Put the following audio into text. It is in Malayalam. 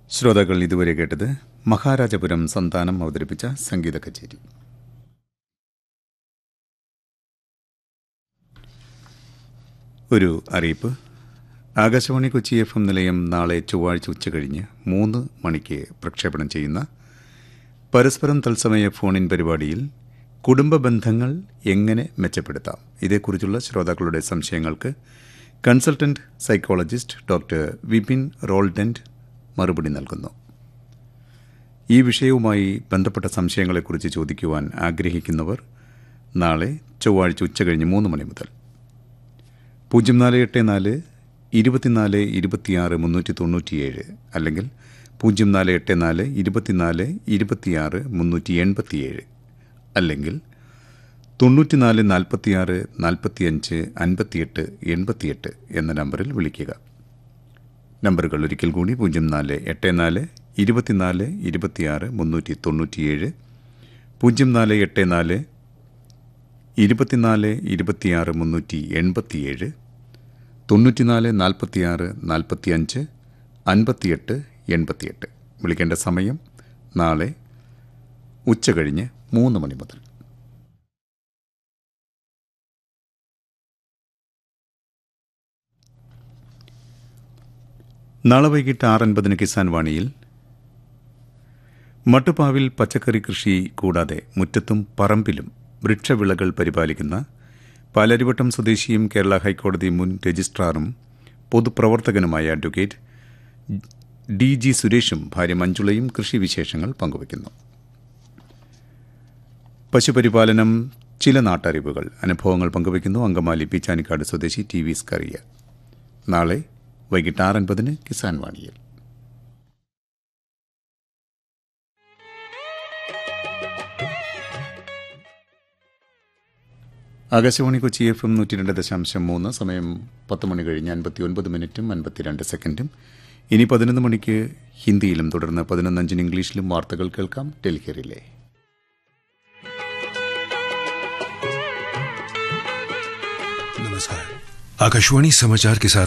ശ്രോതാക്കൾ ഇതുവരെ കേട്ടത് മഹാരാജപുരം സന്താനം അവതരിപ്പിച്ച സംഗീത കച്ചേരി ഒരു അറിയിപ്പ് ആകാശവാണി കൊച്ചി എഫ് എം നിലയം നാളെ ചൊവ്വാഴ്ച ഉച്ചകഴിഞ്ഞ് മൂന്ന് മണിക്ക് പ്രക്ഷേപണം ചെയ്യുന്ന പരസ്പരം തത്സമയ ഫോണിൻ പരിപാടിയിൽ കുടുംബ ബന്ധങ്ങൾ എങ്ങനെ മെച്ചപ്പെടുത്താം ഇതേക്കുറിച്ചുള്ള ശ്രോതാക്കളുടെ സംശയങ്ങൾക്ക് consultant psychologist doctor Vipin Roldant മറുപടി നൽകുന്നു ഈ വിഷയവുമായി ബന്ധപ്പെട്ട സംശയങ്ങളെക്കുറിച്ച് ചോദിക്കുവാൻ ആഗ്രഹിക്കുന്നവർ നാളെ ചൊവ്വാഴ്ച ഉച്ചകഴിഞ്ഞ് മൂന്ന് മണി മുതൽ പൂജ്യം നാല് എട്ട് നാല് ഇരുപത്തിനാല് ഇരുപത്തിയാറ് മുന്നൂറ്റി തൊണ്ണൂറ്റിയേഴ് അല്ലെങ്കിൽ പൂജ്യം നാല് എട്ട് നാല് ഇരുപത്തിനാല് ഇരുപത്തിയാറ് മുന്നൂറ്റി എൺപത്തിയേഴ് അല്ലെങ്കിൽ തൊണ്ണൂറ്റിനാല് നാൽപ്പത്തിയാറ് നാൽപ്പത്തിയഞ്ച് അൻപത്തിയെട്ട് എൺപത്തിയെട്ട് എന്ന നമ്പറിൽ വിളിക്കുക നമ്പറുകൾ ഒരിക്കൽ കൂടി പൂജ്യം നാല് എട്ട് നാല് ഇരുപത്തിനാല് ഇരുപത്തിയാറ് മുന്നൂറ്റി തൊണ്ണൂറ്റിയേഴ് പൂജ്യം നാല് എട്ട് നാല് ഇരുപത്തിനാല് ഇരുപത്തിയാറ് മുന്നൂറ്റി എൺപത്തിയേഴ് തൊണ്ണൂറ്റിനാല് നാൽപ്പത്തിയാറ് നാൽപ്പത്തിയഞ്ച് അൻപത്തിയെട്ട് എൺപത്തിയെട്ട് വിളിക്കേണ്ട സമയം നാളെ ഉച്ചകഴിഞ്ഞ് മൂന്ന് മണി മുതൽ നാളെ വൈകിട്ട് ആറ് അൻപതിന് കിസാൻ വാണിയിൽ മട്ടുപ്പാവിൽ പച്ചക്കറി കൃഷി കൂടാതെ മുറ്റത്തും പറമ്പിലും വൃക്ഷവിളകൾ പരിപാലിക്കുന്ന പാലരിവട്ടം സ്വദേശിയും കേരള ഹൈക്കോടതി മുൻ രജിസ്ട്രാറും പൊതുപ്രവർത്തകനുമായ അഡ്വക്കേറ്റ് ഡി ജി സുരേഷും ഭാര്യ മഞ്ജുളയും കൃഷിവിശേഷങ്ങൾ പങ്കുവയ്ക്കുന്നു പശുപരിപാലനം ചില നാട്ടറിവുകൾ അനുഭവങ്ങൾ പങ്കുവയ്ക്കുന്നു അങ്കമാലി പീച്ചാനിക്കാട് സ്വദേശി ടി വി സ്കറിയ നാളെ വൈകിട്ട് ആറ് അൻപതിന് കിസാൻ വാണിയിൽ ആകാശവാണി കൊച്ചി എഫ് എം നൂറ്റി രണ്ട് ദശാംശം മൂന്ന് സമയം പത്ത് മണി കഴിഞ്ഞ് അൻപത്തി ഒൻപത് മിനിറ്റും അൻപത്തിരണ്ട് സെക്കൻഡും ഇനി പതിനൊന്ന് മണിക്ക് ഹിന്ദിയിലും തുടർന്ന് പതിനൊന്നഞ്ചിന് ഇംഗ്ലീഷിലും വാർത്തകൾ കേൾക്കാം ഡൽഹിയിലെ नमस्कार आकाशवाणी समाचार के साथ